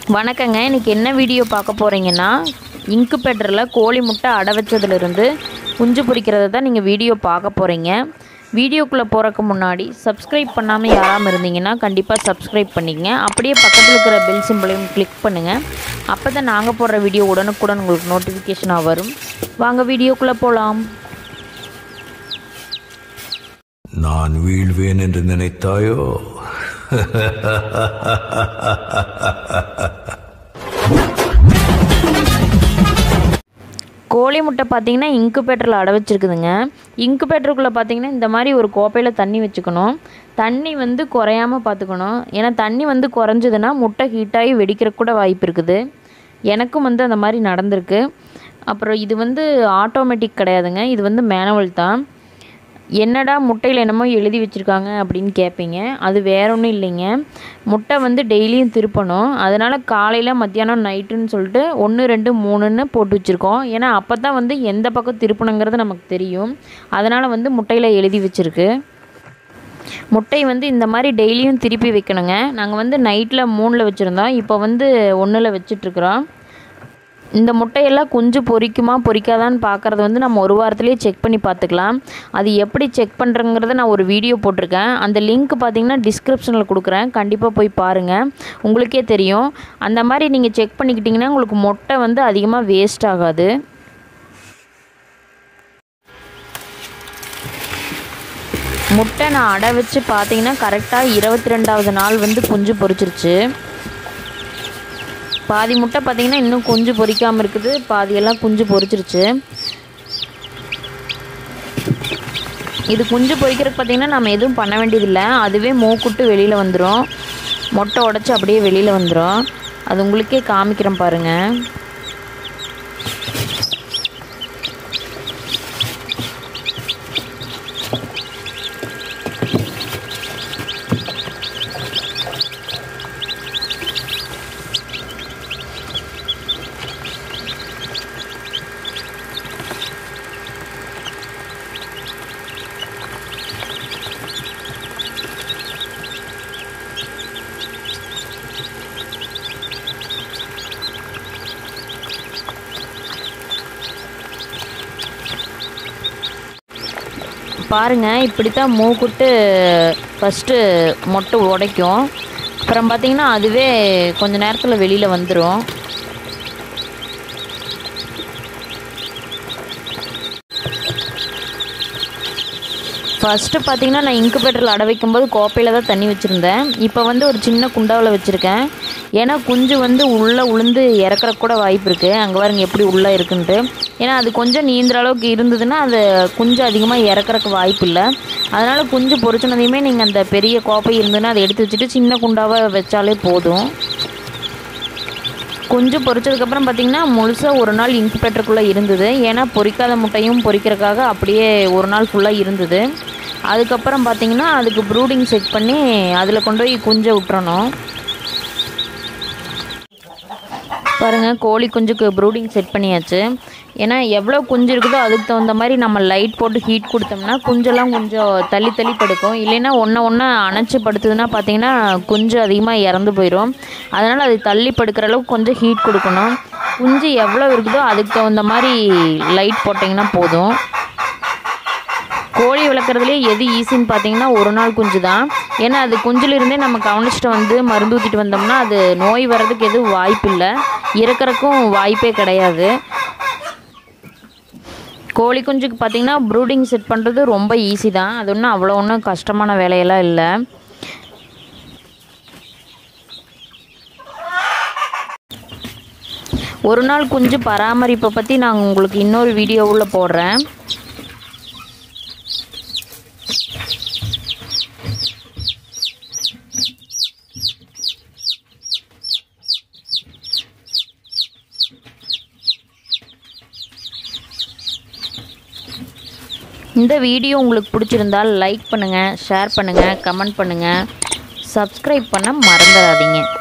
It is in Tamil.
வணக்கங்க இன்னைக்கு என்ன வீடியோ பார்க்க போகிறீங்கன்னா இங்கு பெட்டரில் கோழி முட்டை அடை வச்சதுலேருந்து குஞ்சு பொரிக்கிறத தான் நீங்கள் வீடியோ பார்க்க போகிறீங்க வீடியோக்குள்ளே போகிறக்கு முன்னாடி சப்ஸ்கிரைப் பண்ணாமல் யாராமல் இருந்தீங்கன்னா கண்டிப்பாக சப்ஸ்கிரைப் பண்ணிக்கங்க அப்படியே பக்கத்தில் இருக்கிற பெல் சிம்பிளையும் கிளிக் பண்ணுங்கள் அப்போ தான் நாங்கள் போடுற வீடியோ உடனுக்குடன் உங்களுக்கு நோட்டிஃபிகேஷனாக வரும் வாங்க வீடியோக்குள்ளே போகலாம் நான் வீழ்வேன் என்று நினைத்தாயோ கோழி முட்டை பார்த்தீங்கன்னா இன்குபேட்டரில் அடை வச்சுருக்குதுங்க இன்குபேட்டருக்குள்ளே பார்த்தீங்கன்னா இந்த மாதிரி ஒரு கோப்பையில் தண்ணி வச்சுக்கணும் தண்ணி வந்து குறையாம பார்த்துக்கணும் ஏன்னா தண்ணி வந்து குறைஞ்சதுன்னா முட்டை ஹீட்டாகி வெடிக்கிறக்கு கூட வாய்ப்பு இருக்குது எனக்கும் வந்து அந்த மாதிரி நடந்திருக்கு அப்புறம் இது வந்து ஆட்டோமேட்டிக் கிடையாதுங்க இது வந்து மேனுவல் தான் என்னடா முட்டையில் என்னமோ எழுதி வச்சுருக்காங்க அப்படின்னு கேட்பீங்க அது வேற ஒன்றும் இல்லைங்க முட்டை வந்து டெய்லியும் திருப்பணும் அதனால் காலையில் மத்தியானம் நைட்டுன்னு சொல்லிட்டு ஒன்று ரெண்டு மூணுன்னு போட்டு வச்சுருக்கோம் ஏன்னா அப்போ தான் வந்து எந்த பக்கம் திருப்பணுங்கிறது நமக்கு தெரியும் அதனால் வந்து முட்டையில் எழுதி வச்சுருக்கு முட்டை வந்து இந்த மாதிரி டெய்லியும் திருப்பி வைக்கணுங்க நாங்கள் வந்து நைட்டில் மூணில் வச்சுருந்தோம் இப்போ வந்து ஒன்றில் வச்சிட்ருக்குறோம் இந்த முட்டையெல்லாம் குஞ்சு பொரிக்குமா பொரிக்காதான்னு பார்க்குறது வந்து நம்ம ஒரு வாரத்துலேயே செக் பண்ணி பார்த்துக்கலாம் அது எப்படி செக் பண்ணுறங்கிறத நான் ஒரு வீடியோ போட்டிருக்கேன் அந்த லிங்க் பார்த்தீங்கன்னா டிஸ்கிரிப்ஷனில் கொடுக்குறேன் கண்டிப்பாக போய் பாருங்கள் உங்களுக்கே தெரியும் அந்த மாதிரி நீங்கள் செக் பண்ணிக்கிட்டிங்கன்னா உங்களுக்கு முட்டை வந்து அதிகமாக வேஸ்ட் ஆகாது முட்டை நான் அடை வச்சு பார்த்தீங்கன்னா கரெக்டாக இருபத்தி ரெண்டாவது நாள் வந்து குஞ்சு பொரிச்சிருச்சு பாதி முட்டை பார்த்தீங்கன்னா இன்னும் குஞ்சு பொரிக்காமல் இருக்குது பாதியெல்லாம் குஞ்சு பொரிச்சிருச்சு இது குஞ்சு பொரிக்கிறதுக்கு பார்த்தீங்கன்னா நம்ம எதுவும் பண்ண வேண்டியதில்லை அதுவே மூக்குட்டு வெளியில் வந்துடும் மொட்டை உடச்சி அப்படியே வெளியில் வந்துடும் அது உங்களுக்கே காமிக்கிறேன் பாருங்கள் பாருங்கள் இப்படி தான் மூக்குட்டு ஃபஸ்ட்டு மொட்டை உடைக்கும் அப்புறம் பார்த்தீங்கன்னா அதுவே கொஞ்ச நேரத்தில் வெளியில் வந்துடும் ஃபஸ்ட்டு பார்த்தீங்கன்னா நான் இன்குபேட்டரில் அடை வைக்கும்போது கோப்பையில் தான் தண்ணி வச்சுருந்தேன் இப்போ வந்து ஒரு சின்ன குண்டாவில் வச்சுருக்கேன் ஏன்னா குஞ்சு வந்து உள்ளே உளுந்து இறக்குற கூட வாய்ப்பு இருக்குது அங்கே பாருங்க எப்படி உள்ளே இருக்குன்ட்டு ஏன்னா அது கொஞ்சம் நீந்துற அளவுக்கு இருந்ததுன்னா அது குஞ்சு அதிகமாக இறக்குறக்கு வாய்ப்பு இல்லை அதனால் குஞ்சு பொறிச்சினதையுமே நீங்கள் அந்த பெரிய கோப்பை இருந்ததுன்னா அதை எடுத்து வச்சுட்டு சின்ன குண்டாவை வச்சாலே போதும் குஞ்சு பொரிச்சதுக்கப்புறம் பார்த்தீங்கன்னா முழுசாக ஒரு நாள் இன்குபேட்டருக்குள்ளே இருந்தது ஏன்னா பொரிக்காத முட்டையும் பொரிக்கிறதுக்காக அப்படியே ஒரு நாள் ஃபுல்லாக இருந்தது அதுக்கப்புறம் பார்த்தீங்கன்னா அதுக்கு ப்ரூடிங் செட் பண்ணி அதில் கொண்டு போய் குஞ்சை விட்டுறணும் பாருங்கள் கோழி குஞ்சுக்கு ப்ரூடிங் செட் பண்ணியாச்சு ஏன்னா எவ்வளோ குஞ்சு இருக்குதோ அதுக்கு தகுந்த மாதிரி நம்ம லைட் போட்டு ஹீட் கொடுத்தோம்னா குஞ்செல்லாம் கொஞ்சம் தள்ளி தள்ளி படுக்கும் இல்லைன்னா ஒன்று ஒன்று அணைச்சி படுத்துதுன்னா பார்த்தீங்கன்னா குஞ்சு அதிகமாக இறந்து போயிடும் அதனால் அது தள்ளி படுக்கிற அளவுக்கு கொஞ்சம் ஹீட் கொடுக்கணும் குஞ்சு எவ்வளோ இருக்குதோ அதுக்கு தகுந்த மாதிரி லைட் போட்டிங்கன்னா போதும் கோழி வளர்க்குறதுலேயே எது ஈஸின்னு பார்த்தீங்கன்னா ஒரு நாள் குஞ்சு தான் ஏன்னா அது குஞ்சிலிருந்தே நம்ம கவனிச்சிட்டு வந்து மருந்து ஊற்றிட்டு வந்தோம்னா அது நோய் வர்றதுக்கு எதுவும் வாய்ப்பு இல்லை இறக்குறக்கும் வாய்ப்பே கிடையாது கோழி குஞ்சுக்கு பார்த்தீங்கன்னா ப்ரூடிங் செட் பண்ணுறது ரொம்ப ஈஸி தான் அது ஒன்றும் அவ்வளோ ஒன்றும் கஷ்டமான வேலையெல்லாம் இல்லை ஒரு நாள் குஞ்சு பராமரிப்பை பற்றி நான் உங்களுக்கு இன்னொரு வீடியோவில் போடுறேன் இந்த வீடியோ உங்களுக்கு பிடிச்சிருந்தால் லைக் பண்ணுங்கள் ஷேர் பண்ணுங்கள் கமெண்ட் பண்ணுங்கள் சப்ஸ்கிரைப் பண்ண மறந்துடாதீங்க